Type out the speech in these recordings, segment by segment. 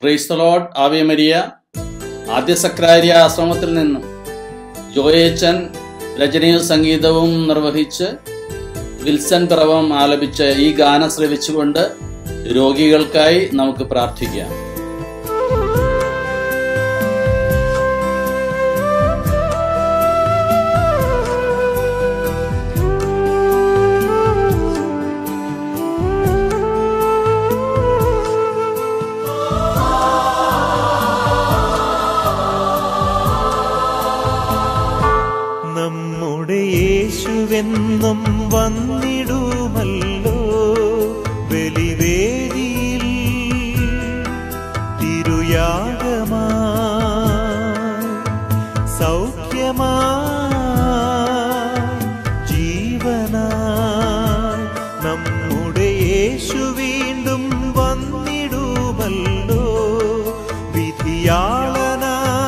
ക്രൈസ്തലോഡ് ആവിയമരിയ ആദ്യ സക്രാരിയ ആശ്രമത്തിൽ നിന്ന് ജോയേച്ചൻ രചനയും സംഗീതവും നിർവഹിച്ച് വിൽസൺ പിറവം ആലപിച്ച ഈ ഗാനം ശ്രവിച്ചുകൊണ്ട് രോഗികൾക്കായി നമുക്ക് പ്രാർത്ഥിക്കാം നമ്മുടെ യേശുവെന്നും വന്നിടുമല്ലോ ബലിവേദിയിൽ തിരുയാഗമാ സൗഖ്യമാ ജീവനാ നമ്മുടെ യേശു വീണ്ടും വന്നിടുമല്ലോ വിധിയാളനായി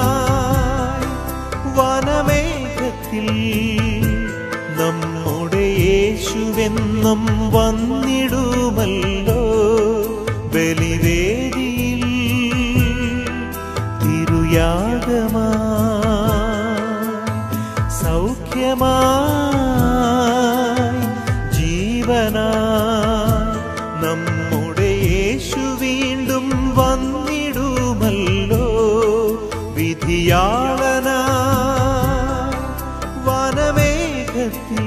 വനമേഘത്തിൽ നമ്മുടെ യേശുവെന്നും വന്നിടുമല്ലോ ബലിവേദിയിൽ തിരുയാഗമാ സൗഖ്യമായി ജീവനായി നമ്മുടെ യേശു വീണ്ടും വന്നിടുമല്ലോ വിധിയാളനായി വനമേഘത്തിൽ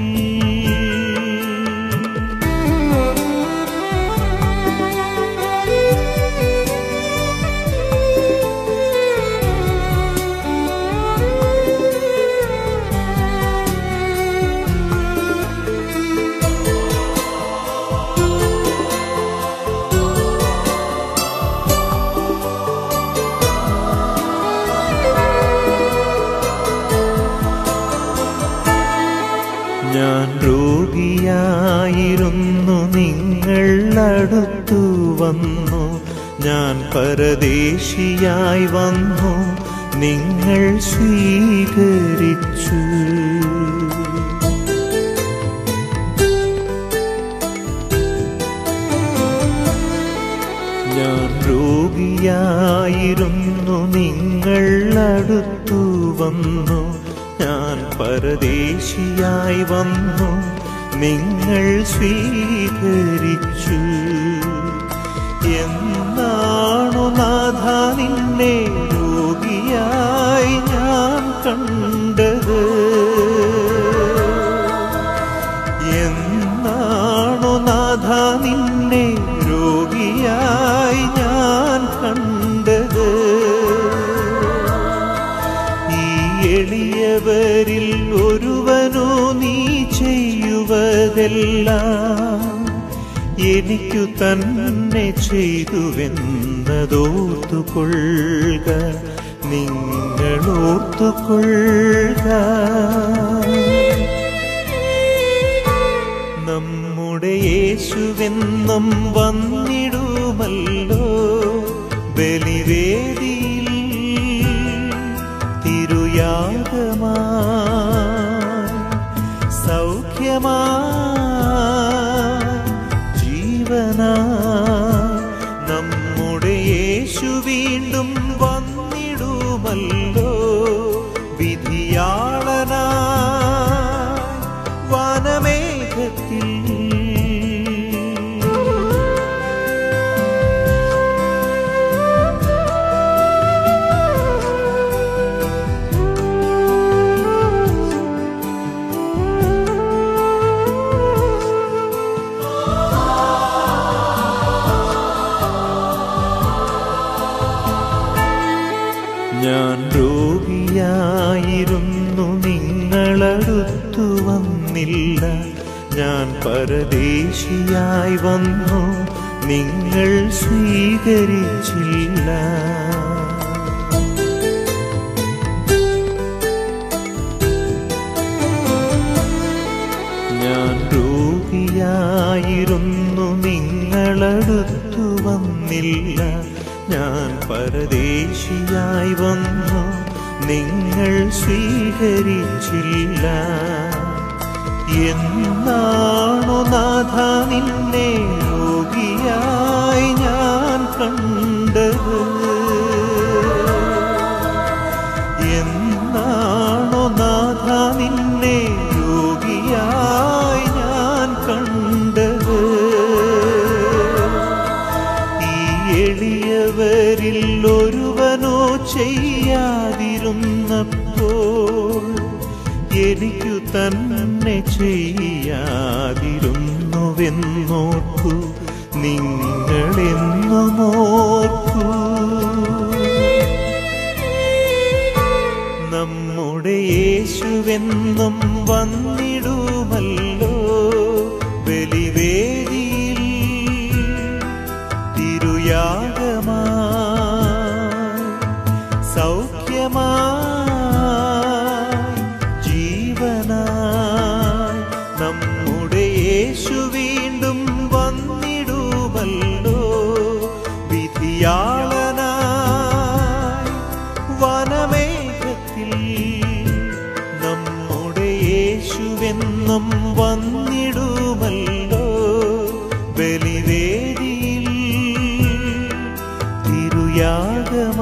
ഞാൻ രോഗിയായിരുന്നു നിങ്ങൾ അടുത്തു വന്നു ഞാൻ പരദേശിയായി വന്നു നിങ്ങൾ സ്വീകരിച്ചു ഞാൻ രോഗിയായിരുന്നു നിങ്ങൾ അടുത്തു വന്നു ഞാൻ പരദേശിയായി വന്നു നിങ്ങൾ സ്വീകരിച്ചു എന്നാണു നാഥ നിന്നെ രോഗിയായി ഞാൻ കണ്ടത് എന്നാണു നാഥ നിന്നെ രോഗിയായി ഞാൻ കണ്ടത് ഈ എളിയവരിൽ ഒരുവനോ നീ ചെയ്യുവതെല്ലാം എനിക്കു തന്നെ ചെയ്തുവെന്നതോർത്തുകൊള്ളുക നിങ്ങളോർത്തുകൊള്ളുക നമ്മുടെ യേശുവെന്നും വന്നിടുമല്ലോ ബലിവേദിയിൽ തിരുയാഗമാ സൗഖ്യമാ ജീവനാ നമ്മുടെ യേശു വീണ്ടും വന്നിടുമല്ലോ വിധിയാളനാ വനമേഘത്തിൽ ഞാൻ രോഗിയായിരുന്നു നിങ്ങളടുത്തു വന്നില്ല ഞാൻ പരദേശിയായി വന്നു നിങ്ങൾ സ്വീകരിച്ചില്ല ഞാൻ രോഗിയായിരുന്നു നിങ്ങളടുത്തു വന്നില്ല ഞാൻ പരദേശിയായി വന്നു നിങ്ങൾ സ്വീകരിച്ചില്ല എന്നാണു നാഥ നിന്നെ രോഗിയായി ഞാൻ കണ്ടത് എളിയവരിൽ ഒരുവനോ ചെയ്യാതിരുന്നപ്പോൾ എനിക്കു തന്നെ ചെയ്യാതിരുന്നുവെന്നോർക്കു നിങ്ങളെന്നും ഓർക്കൂ നമ്മുടെ യേശുവെന്നും വന്നിടുമല്ലോ ബലിവേദിയിൽ തിരുയാഗമായി സൗഖ്യമായി ജീവനായി നമ്മുടെ യേശു വീണ്ടും വന്നിടുമല്ലോ വിധിയാളനായി വനമേഘത്തിൽ നമ്മുടെ യേശുവെന്നും വന്നിടുമല്ലോ ബലിവേദിയിൽ തിരുയാഗമായി